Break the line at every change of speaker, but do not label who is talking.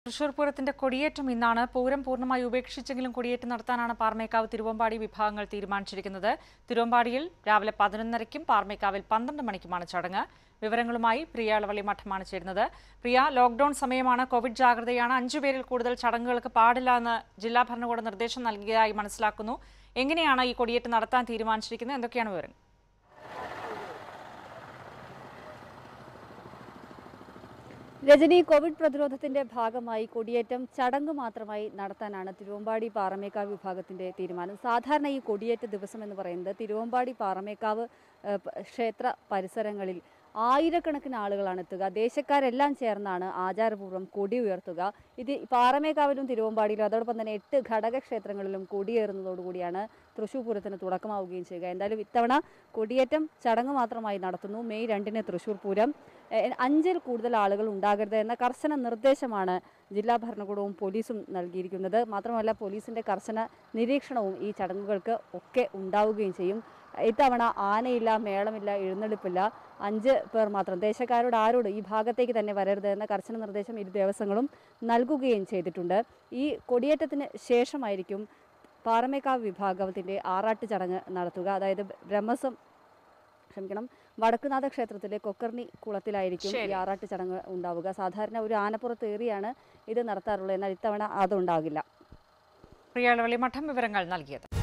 തൃശൂർ പൂരത്തിന്റെ കൊടിയേറ്റം ഇന്നാണ് പൂരം പൂർണ്ണമായി ഉപേക്ഷിച്ചെങ്കിലും കൊടിയേറ്റം നടത്താനാണ് പാർമേക്കാവ് തിരുവമ്പാടി വിഭാഗങ്ങൾ തീരുമാനിച്ചിരിക്കുന്നത് തിരുവമ്പാടിയിൽ രാവിലെ പതിനൊന്നരയ്ക്കും പാർമേക്കാവിൽ പന്ത്രണ്ട് മണിക്കുമാണ് ചടങ്ങ് വിവരങ്ങളുമായി പ്രിയ ഇളവള്ളി മഠമാണ് ചേരുന്നത് പ്രിയ ലോക്ഡൌൺ സമയമാണ് കോവിഡ് ജാഗ്രതയാണ് അഞ്ചു പേരിൽ കൂടുതൽ ചടങ്ങുകൾക്ക് പാടില്ല എന്ന് ജില്ലാ ഭരണകൂടം നിർദ്ദേശം നൽകിയതായി മനസ്സിലാക്കുന്നു എങ്ങനെയാണ് ഈ കൊടിയേറ്റം നടത്താൻ തീരുമാനിച്ചിരിക്കുന്നത് എന്തൊക്കെയാണ് വിവരങ്ങൾ
രജനി കോവിഡ് പ്രതിരോധത്തിന്റെ ഭാഗമായി കൊടിയേറ്റം ചടങ്ങ് മാത്രമായി നടത്താനാണ് തിരുവമ്പാടി പാറമേക്കാവ് വിഭാഗത്തിന്റെ തീരുമാനം സാധാരണ ഈ കൊടിയേറ്റ ദിവസം എന്ന് പറയുന്നത് തിരുവമ്പാടി പാറമേക്കാവ് ഏഹ്, പ- ക്ഷേത്ര പരിസരങ്ങളിൽ ആയിരക്കണക്കിന് ആളുകളാണ് എത്തുക ദേശക്കാരെല്ലാം ചേർന്നാണ് ആചാരപൂർവ്വം കൊടി ഉയർത്തുക ഇത് പാറമേക്കാവിലും തിരുവമ്പാടിയിലും അതോടൊപ്പം തന്നെ എട്ട് ഘടക ക്ഷേത്രങ്ങളിലും കൊടിയേറുന്നതോടുകൂടിയാണ് തൃശ്ശൂർ പൂരത്തിന് തുടക്കമാവുകയും ചെയ്യുക എന്തായാലും ഇത്തവണ കൊടിയേറ്റം ചടങ്ങ് മാത്രമായി നടത്തുന്നു മെയ് രണ്ടിന് തൃശ്ശൂർ പൂരം എ- അഞ്ചിൽ കൂടുതൽ ആളുകൾ ഉണ്ടാകരുത് എന്ന കർശന നിർദ്ദേശമാണ് ജില്ലാ ഭരണകൂടവും പോലീസും നൽകിയിരിക്കുന്നത് മാത്രമല്ല പോലീസിന്റെ കർശന നിരീക്ഷണവും ഈ ചടങ്ങുകൾക്ക് ഒക്കെ ഉണ്ടാവുകയും ചെയ്യും ഇത്തവണ ആനയില്ല മേളമില്ല എഴുന്നള്ളിപ്പില്ല അഞ്ച് പേർ മാത്രം ദേശക്കാരോട് ആരോട് ഈ ഭാഗത്തേക്ക് തന്നെ വരരുത് എന്ന കർശന നിർദ്ദേശം ഇരു ദേവസ്വങ്ങളും നൽകുകയും ചെയ്തിട്ടുണ്ട് ഈ കൊടിയേറ്റത്തിന് ശേഷമായിരിക്കും പാറമേക്കാവ് വിഭാഗത്തിന്റെ ആറാട്ട് ചടങ്ങ് നടത്തുക അതായത് ബ്രഹ്മസം ക്ഷമിക്കണം വടക്കുനാഥ ക്ഷേത്രത്തിലെ കൊക്കർണി കുളത്തിലായിരിക്കും ഈ
ശരി.
ആറാട്ട് ചടങ്ങ് ഉണ്ടാവുക സാധാരണ ഒരു ആനപ്പുറത്ത് ഏറിയാണ് ഇത് നടത്താറുള്ളത് എന്നാൽ ഇത്തവണ അതുണ്ടാകില്ല
പ്രിയ ഇളവള്ളി മഠം വിവരങ്ങൾ നൽകിയത്